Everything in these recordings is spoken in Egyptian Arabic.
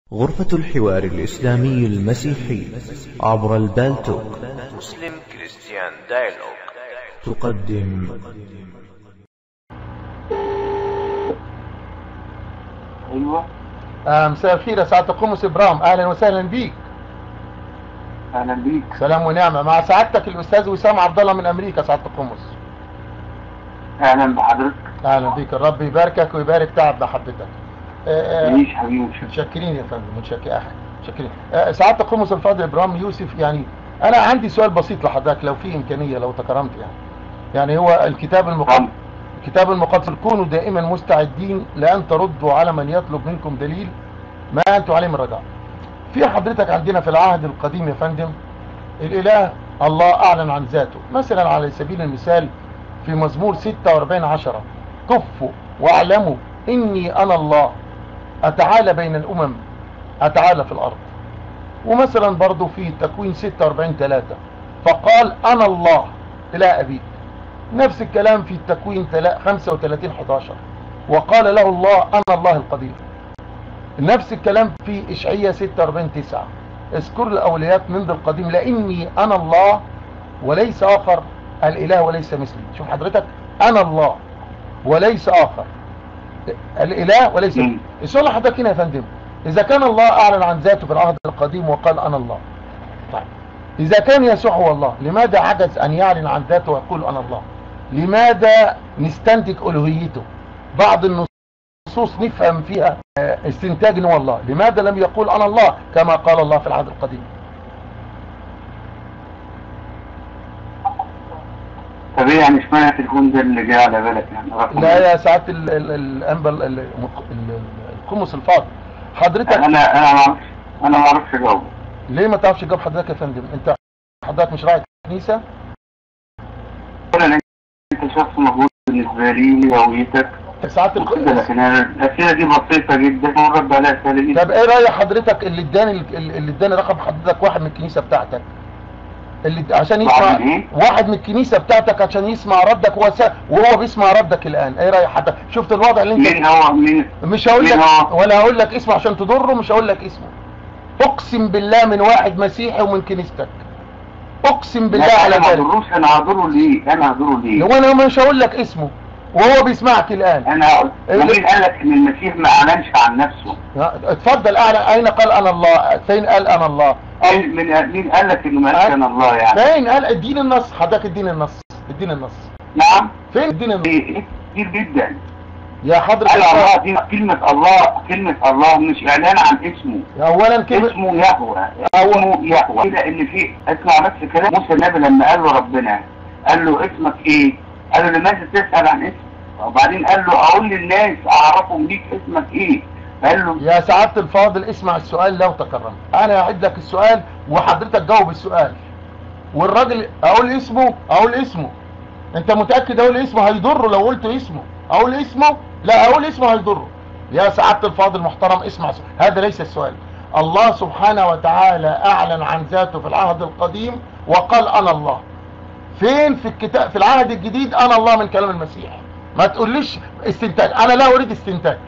غرفة الحوار الإسلامي المسيحي عبر البالتوك مسلم كريستيان دايلوج تقدم ايوه آه، مساء الخير يا سعادة قمص إبرام أهلا وسهلا بيك اهلا بيك سلام ونعمة مع سعادتك الأستاذ وسام عبد الله من أمريكا سعادة القمص اهلا بحضرتك أهلا بيك الرب يباركك ويبارك تعب بحضرتك آه، آه، تعيش حبيبي وشكرا متشكرين يا فندم متشكرين أحد متشكرين آه، سعادة القمص الفاضل إبرام يوسف يعني أنا عندي سؤال بسيط لحضرتك لو في إمكانية لو تكرمت يعني يعني هو الكتاب المقدس طبعا. الكتاب المقدس كونوا دائما مستعدين لأن تردوا على من يطلب منكم دليل ما أنتم عليه من رجاء في حضرتك عندنا في العهد القديم يا فندم الإله الله أعلن عن ذاته مثلا على سبيل المثال في مزمور 46 عشرة كفوا واعلموا إني أنا الله أتعالى بين الأمم أتعالى في الأرض ومثلا برضو في تكوين 46 3 فقال أنا الله إله أبيك نفس الكلام في التكوين تلا- 35 11 وقال له الله أنا الله القدير نفس الكلام في إشعية 46 9 اذكر الأوليات منذ القديم لأني أنا الله وليس آخر الإله وليس مثلي شوف حضرتك أنا الله وليس آخر الإله وليس مم. السؤال لحضرتك هنا يا فندم إذا كان الله أعلن عن ذاته في العهد القديم وقال أنا الله طيب إذا كان يسوع هو الله لماذا عجز أن يعلن عن ذاته ويقول أنا الله لماذا نستنتج ألوهيته بعض النصوص نفهم فيها آه، استنتاج إن هو الله لماذا لم يقول أنا الله كما قال الله في العهد القديم طب ايه يعني اشمعنى التليفون ده اللي جه على بالك يعني رقم لا يا سعادة ال- ال- الأنبا ال- ال- ال- القمص الفاضل حضرتك انا انا ما اعرفش انا ما اعرفش اجاوب ليه ما تعرفش تجاوب حضرتك يا فندم انت حضرتك مش راعي كنيسة اولا انت شخص مجهود بالنسبه لي هويتك ساعات وكده الق... لكن أنا الاسئله دي بسيطه جدا والرد عليها سهل جدا طب ايه رأي حضرتك اللي اداني اللي اداني رقم حضرتك واحد من الكنيسة بتاعتك اللي عشان واحد يسمع من ايه؟ واحد من الكنيسة بتاعتك عشان يسمع ردك وهو سا... وهو بيسمع ردك الآن ايه رأي حضرتك شفت الوضع اللي انت مين هو مين مش هقول لك مين هو؟ ولا هقول لك اسمه عشان تضره مش هقول لك اسمه اقسم بالله من واحد مسيحي ومن كنيستك اقسم بالله لا، على انا ما ذلك هضروش انا هضره ليه انا هضره ليه لو انا مش هقول لك اسمه وهو بيسمعك الآن انا هقول إيه؟ ومين قال لك ان المسيح ما اعلنش عن نفسه اتفضل اعلن اين قال انا الله فين قال انا الله مين مين- مين قال لك انه ما قالش انا الله يعني فين قال اديني النص حضرتك اديني النص اديني النص نعم فين اديني النص ايه إيه كتير جدا يا حضرة قال الله الشيخ، دي كلمة الله كلمة الله مش اعلان عن اسمه اولا كلمة اسمه يهوى اسمه يهوى كده ان في اسمع بس كلام موسى النبي لما قال له ربنا قال له اسمك ايه قال له لماذا تسأل عن اسمك وبعدين قال له اقول للناس اعرفهم ليك اسمك ايه قال له يا سعادة الفاضل اسمع السؤال لو تكرمت انا هعيد لك السؤال وحضرتك جاوب السؤال والراجل اقول اسمه اقول اسمه انت متأكد اقول اسمه هيضره لو قلت اسمه اقول اسمه لا اقول اسمه هيضره يا سعادة الفاضل المحترم اسمع سؤال. هذا ليس السؤال الله سبحانه وتعالى اعلن عن ذاته في العهد القديم وقال انا الله فين في الكتاب في العهد الجديد انا الله من كلام المسيح ما تقوليش استنتاج انا لا اريد استنتاج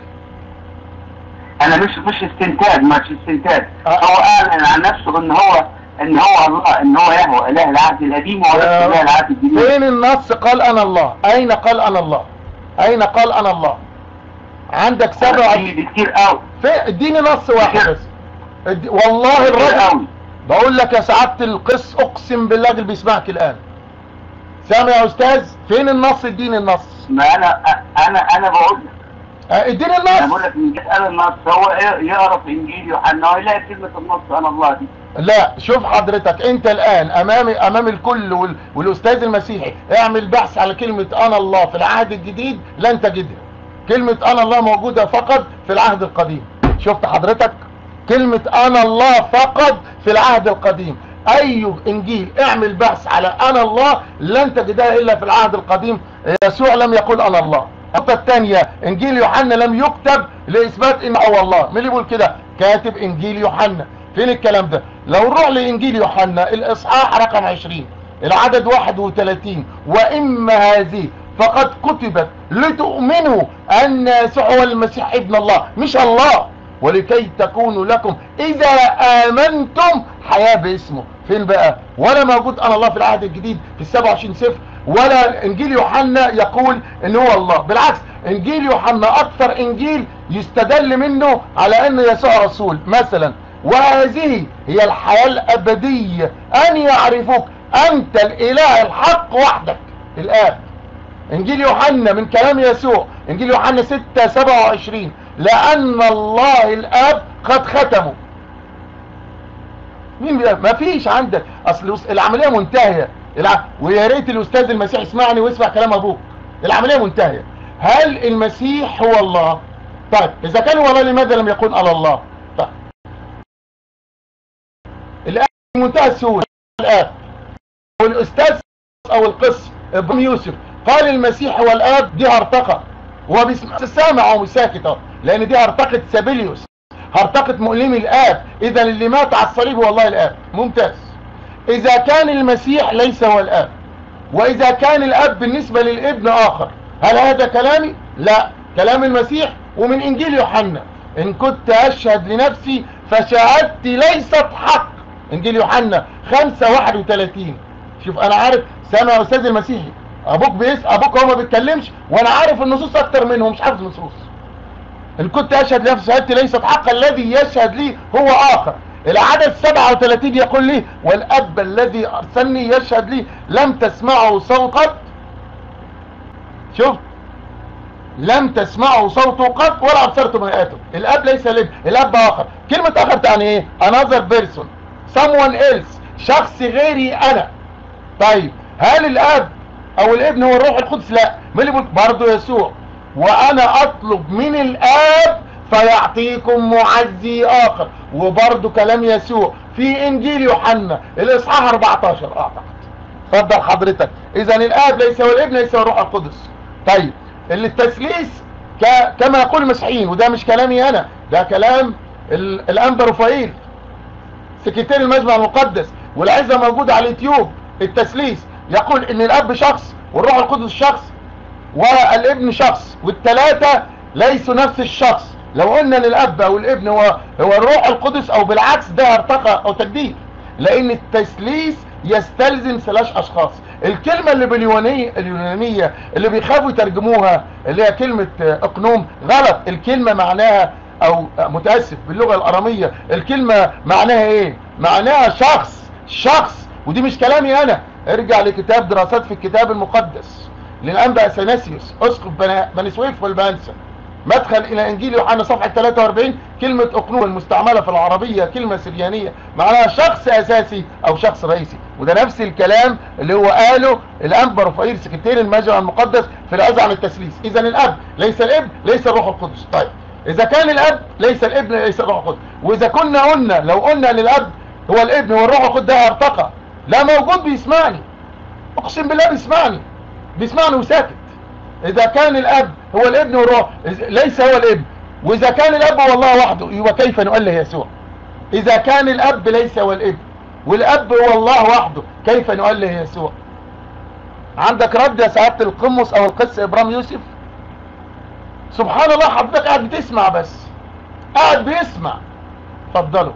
انا مش مش استنتاج مش استنتاج آه. هو اعلن عن نفسه ان هو ان هو الله ان هو يهوى اله العهد القديم وليس يا- اله العهد الجديد فين النص قال انا الله اين قال انا الله اين قال انا الله عندك سبع دي دي كتير قوي في اديني نص واحد بس ادي- والله كتير الرجل قوي بقول لك يا سعاده القس اقسم بالله اللي بيسمعك الان سامع يا استاذ فين النص اديني النص ما انا انا انا بقول لك اه، اديني انا بقول النص لك من تسال النص هو يقرا في انجيل يوحنا ويلاقي كلمه النص انا الله دي لا شوف حضرتك انت الان امام امام الكل وال... والاستاذ المسيحي اعمل بحث على كلمة انا الله في العهد الجديد لن تجدها كلمة انا الله موجودة فقط في العهد القديم شفت حضرتك كلمة انا الله فقط في العهد القديم اي انجيل اعمل بحث على انا الله لن تجدها الا في العهد القديم يسوع لم يقول انا الله النقطة الثانية انجيل يوحنا لم يكتب لاثبات ان هو الله مين اللي بيقول كده كاتب انجيل يوحنا فين الكلام ده لو نروح لانجيل يوحنا الاصحاح رقم 20 العدد 31 واما هذه فقد كتبت لتؤمنوا ان يسوع هو المسيح ابن الله مش الله ولكي تكونوا لكم اذا امنتم حياة باسمه فين بقى ولا موجود انا الله في العهد الجديد في السبع وعشرين سفر ولا انجيل يوحنا يقول ان هو الله بالعكس انجيل يوحنا اكثر انجيل يستدل منه على ان يسوع رسول مثلا وهذه هي الحياة الابدية ان يعرفوك انت الاله الحق وحدك الاب انجيل يوحنا من كلام يسوع انجيل يوحنا 6 27 لان الله الاب قد ختمه مين بيقول ما فيش عندك اصل العمليه منتهيه الع... ويا ريت الاستاذ المسيح يسمعني ويسمع كلام ابوك العمليه منتهيه هل المسيح هو الله طيب اذا كان هو الله لماذا لم يكن على الله طيب الاب منتهى السهوله الاب والاستاذ او القس ابراهيم يوسف قال المسيح هو الاب دي هرطقه هو بيسمع سامع ومش ساكت اهو لان دي هرطقه سابيليوس هرطقه مؤلمي الاب اذا اللي مات على الصليب هو الله الاب ممتاز اذا كان المسيح ليس هو الاب واذا كان الاب بالنسبه للابن اخر هل هذا كلامي لا كلام المسيح ومن انجيل يوحنا ان كنت اشهد لنفسي فشهادتي ليست حق انجيل يوحنا 5 31 شوف انا عارف سامع يا استاذ المسيحي ابوك بيس ابوك هو ما بيتكلمش وانا عارف النصوص اكتر منه مش عارف النصوص ان كنت اشهد لنفسي شهادتي ليست حقا الذي يشهد لي هو اخر العدد 37 يقول لي والاب الذي ارسلني يشهد لي لم تسمعوا صوت قط شوف لم تسمعوا صوته قط ولا ابصرتم هيئته الاب ليس الابن الاب اخر كلمه اخر تعني ايه another person someone else شخص غيري انا طيب هل الاب او الابن هو الروح القدس لا مين اللي بيقول برضه يسوع وانا اطلب من الاب فيعطيكم معزي اخر وبرضه كلام يسوع في انجيل يوحنا الاصحاح 14 اعتقد اتفضل حضرتك اذا الاب ليس هو الابن ليس هو الروح القدس طيب اللي التثليث ك... كما يقول المسيحيين وده مش كلامي انا ده كلام ال... الانبا رفائيل سكرتير المجمع المقدس والعزه موجوده على اليوتيوب التثليث يقول ان الاب شخص والروح القدس شخص والابن شخص والثلاثه ليسوا نفس الشخص لو قلنا ان الاب او الابن هو هو الروح القدس او بالعكس ده ارتقى او تجديد لان التثليث يستلزم ثلاث اشخاص الكلمة اللي باليونانية اليونانية اللي بيخافوا يترجموها اللي هي كلمة اقنوم غلط الكلمة معناها او متأسف باللغة الارامية الكلمة معناها ايه معناها شخص شخص ودي مش كلامي انا ارجع لكتاب دراسات في الكتاب المقدس للانبا اثناسيوس اسقف بني سويف والبانسا مدخل الى انجيل يوحنا صفحه 43 كلمه اقنوم المستعمله في العربيه كلمه سريانيه معناها شخص اساسي او شخص رئيسي وده نفس الكلام اللي هو قاله الانبا رفائيل سكرتير المجمع المقدس في العزة عن التثليث اذا الاب ليس الابن ليس الروح القدس طيب اذا كان الاب ليس الابن ليس الروح القدس واذا كنا قلنا لو قلنا ان الاب هو الابن والروح القدس ده ارتقى لا موجود بيسمعني اقسم بالله بيسمعني بيسمعني وساكت اذا كان الاب هو الابن والروح ليس هو الابن واذا كان الاب هو الله وحده يبقى كيف نؤله يسوع اذا كان الاب ليس هو الابن والاب هو الله وحده كيف نؤله يسوع عندك رد يا سعاده القمص او القس ابراهيم يوسف سبحان الله حضرتك قاعد بتسمع بس قاعد بيسمع اتفضلوا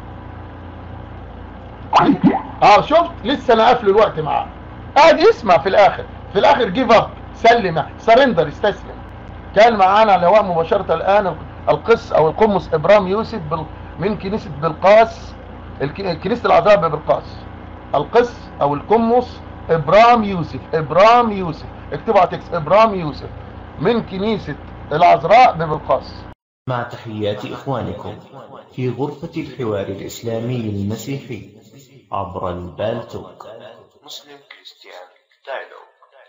اه شفت لسه انا قافل الوقت معاه قاعد يسمع في الاخر في الاخر جيف اب سلم سرندر استسلم كان معانا على الهواء مباشرة الآن القس أو القمص إبرام يوسف من كنيسة بلقاس كنيسة العذراء ببلقاس القس أو القمص إبرام يوسف إبرام يوسف اكتبوا على تكس إبرام يوسف من كنيسة العذراء ببلقاس مع تحيات إخوانكم في غرفة الحوار الإسلامي المسيحي عبر البالتوك مسلم كريستيان دايلوج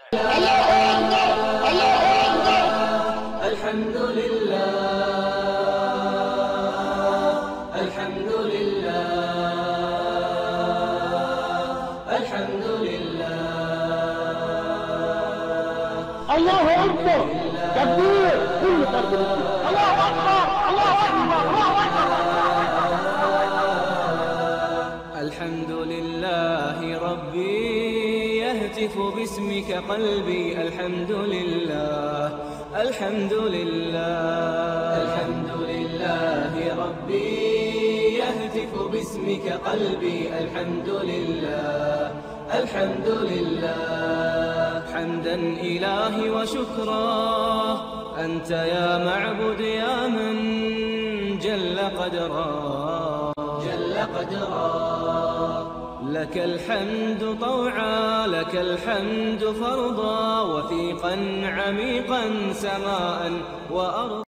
الحمد لله الحمد لله الحمد لله الله أكبر كبير كل فرد الله أكبر الله أكبر الله الحمد لله ربي يهتف باسمك قلبي الحمد لله الحمد لله الحمد لله ربي ربي يهتف باسمك قلبي الحمد لله الحمد لله حمدا إلهي وشكرا أنت يا معبد يا من جل قدرا جل قدرا لك الحمد طوعا لك الحمد فرضا وثيقا عميقا سماء وأرضا